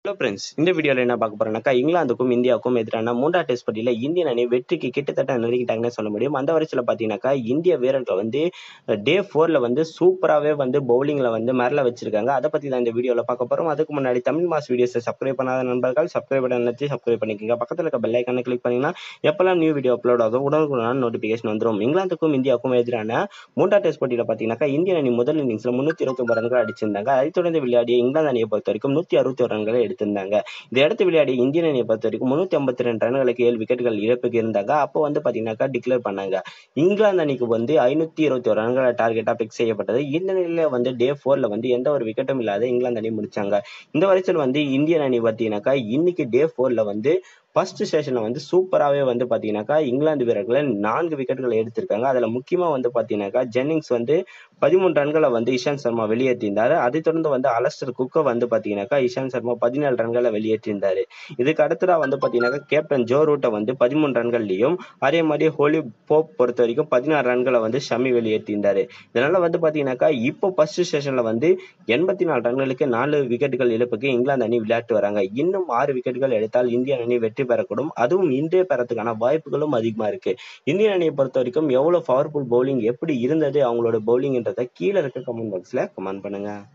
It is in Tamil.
ஹலோ ஃப்ரெண்ட்ஸ் இந்த வீடியோவில் என்ன பார்க்க போறோம்னாக்கா இங்கிலாந்துக்கும் இந்தியாவுக்கும் எதிரான மூன்றாம் டெஸ்ட் போட்டியில் இந்தியன் அணி வெற்றிக்கு கிட்டத்தட்ட நெருங்கிட்டாங்கன்னு சொல்ல முடியும் அந்த வரிசையில் பார்த்தீங்கன்னாக்கா இந்திய வீரர்கள் வந்து டே ஃபோரில் வந்து சூப்பராகவே வந்து பவுலிங்கில் வந்து மிரள வச்சிருக்காங்க அதை பற்றி தான் இந்த வீடியோவில் பார்க்க போகிறோம் அதுக்கு முன்னாடி தமிழ் மாஸ் வீடியோஸை சப்ஸ்கிரைப் பண்ணாத நண்பர்கள் சப்ஸ்கிரைப் பண்ண நினச்சி சப்ஸ்கிரைப் பண்ணிக்கோங்க பக்கத்தில் இருக்க பெல் ஐக்கானை கிளிக் பண்ணிங்கன்னா எப்போல்லாம் நியூ வீடியோ அப்லோட் ஆகும் உடனுக்குடன் நோட்டிஃபிகேஷன் வந்துடும் இங்கிலாந்துக்கும் இந்தியாவுக்கும் எதிரான மூன்றாம் டெஸ்ட் போட்டியில் பார்த்தீங்கன்னாக்கா இந்தியன் அணி முதல் இன்னிங்ஸில் முந்நூற்றி இருபத்தி ஒன்பது ரன்கள் அடிச்சிருந்தாங்க அதைத் தொடர்ந்து விளையாடிய இங்கிலாந்து அணியை பொறுத்த வரைக்கும் நூற்றி அறுபத்தி ஒரு ரன்களை எடுத்திருந்தாங்க இதை அடுத்து விளையாடிய இந்தியன் அணியை பொறுத்த வரைக்கும் முந்நூற்றி ஐம்பத்தி ரெண்டு ரன்களுக்கு ஏழு விக்கெட்டுகள் இழப்புக்கு இருந்தாங்க அப்போ வந்து பார்த்தீங்கன்னாக்கா டிக்ளேர் பண்ணாங்க இங்கிலாந்து அணிக்கு வந்து ஐநூற்றி இருபத்தி ஒரு ரன்களை டார்கெட்டாக பிக்ஸ் செய்யப்பட்டது இந்த நிலையில் வந்து டே ஃபோரில் வந்து எந்த ஒரு விக்கெட்டும் இல்லாத இங்கிலாந்து அணி முடிச்சாங்க இந்த வரிசையில் வந்து இந்தியன் அணி பார்த்தீங்கன்னாக்கா இன்னைக்கு டே ஃபோரில் வந்து ஃபர்ஸ்ட் ஸ்டேஷனில் வந்து சூப்பராகவே வந்து பார்த்தீங்கன்னாக்கா இங்கிலாந்து வீரர்களை நான்கு விக்கெட்டுகளை எடுத்திருக்காங்க அதில் முக்கியமாக வந்து பார்த்தீங்கன்னாக்கா ஜென்னிங்ஸ் வந்து பதிமூணு ரன்களை வந்து இஷாந்த் சர்மா வெளியேற்றியிருந்தார் அதைத் தொடர்ந்து வந்து அலஸ்டர் குக்கை வந்து பார்த்தீங்கன்னாக்கா இஷாந்த் சர்மா பதினேழு ரன்களை வெளியேற்றியிருந்தார் இதுக்கு அடுத்ததாக வந்து பார்த்தீங்கன்னாக்கா கேப்டன் ஜோ ரூட்டை வந்து பதிமூணு ரன்கள்லையும் அதே மாதிரி ஹோலி போப் பொறுத்த வரைக்கும் பதினாறு ரன்களை வந்து ஷமி வெளியேற்றியிருந்தார் இதனால வந்து பார்த்தீங்கன்னாக்கா இப்போ ஃபர்ஸ்ட் ஸ்டேஷனில் வந்து எண்பத்தி நாலு ரன்களுக்கு நாலு விக்கெட்டுகள் இழப்புக்கு இங்கிலாந்து அணி விளையாட்டு வராங்க இன்னும் ஆறு விக்கெட்டுகள் எடுத்தால் இந்திய அணி வெற்றி பெறக்கூடும் அதுவும் இன்றே பெறத்துக்கான வாய்ப்புகளும் அதிகமா இருக்கு இந்திய அணியை பொறுத்த வரைக்கும் எவ்வளவு பவர்ஃபுல் பவுலிங் எப்படி இருந்தது அவங்களோட பவுலிங்ன்றதை கீழே இருக்க கமெண்ட் பாக்ஸ்ல கமெண்ட் பண்ணுங்க